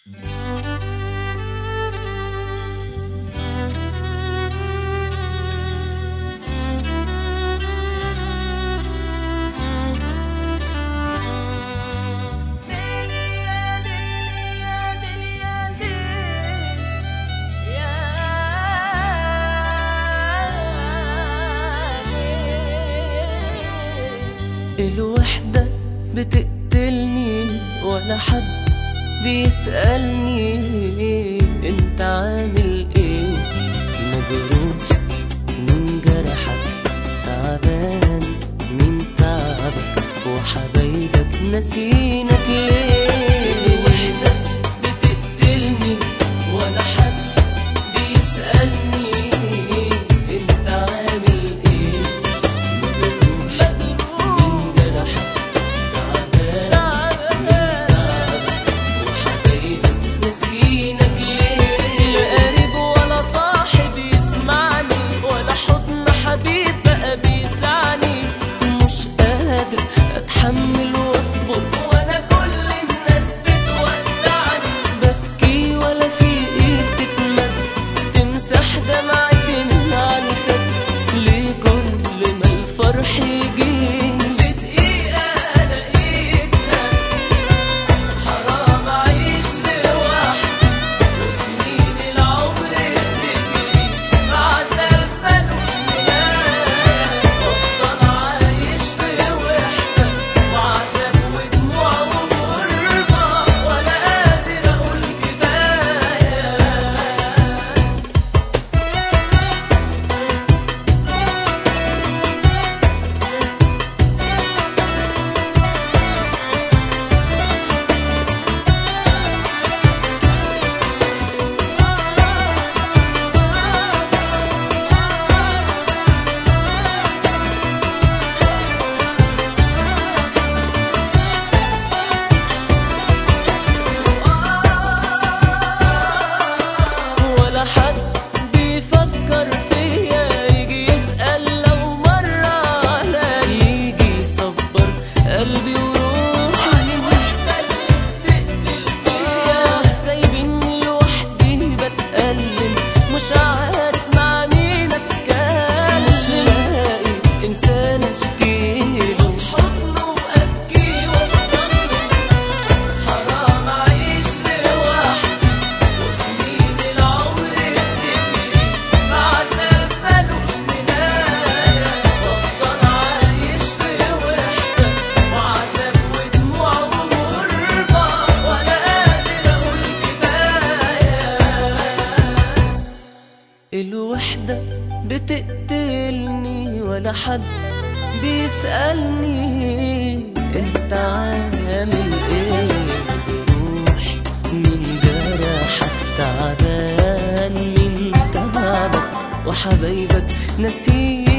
الوحدة بتقتلني ولا حد بيسألني انت عامل ايه مجروح من جرحك تعبان من تعبك وحبايبك نسينك ليه الوحدة بتقتلني ولا حد بيسألني انت عامل ايه مجروح من جرحك تعبان من تعبك وحبايبك نسينك ليه لا قريب ولا صاحب يسمعني ولا حضن حبيب بقى بيسعني مش قادر اتحمل واصبر وانا كل الناس بتودعني ببكي ولا في ايد تتمد تمسح دمعتي من على الخد ليه كل ما الفرح يجيني في دقيقة الاقيتها حرام اعيش لوحدي وسنين العمر بتجري بعذاب ملوش نهاية وافضل عايش في وحدة وعذاب ودموع وغربة ولا قادر اقول كفاية ولا حد بيفكر فيا يجي يسأل لو مرة عليا يجي يصبر قلبي وروحي الوحدة اللي بتقتل فيا سايبيني لوحدي بتألم مش عارف مع مين اتكلم مش لاقي انسان اشكيله في حضنه وابكي واتظلم حرام اعيش لوحدي وسنين العمر بتجري بعذاب ملوش نهاية وافضل عايش في وحدة وعذاب ودموع وغربة ولا قادر اقول كفاية الوحدة بتقتلني ولا حد بيسألني انت عامل ايه بروح من جرحك تعبان من تعبك وحبايبك نسيت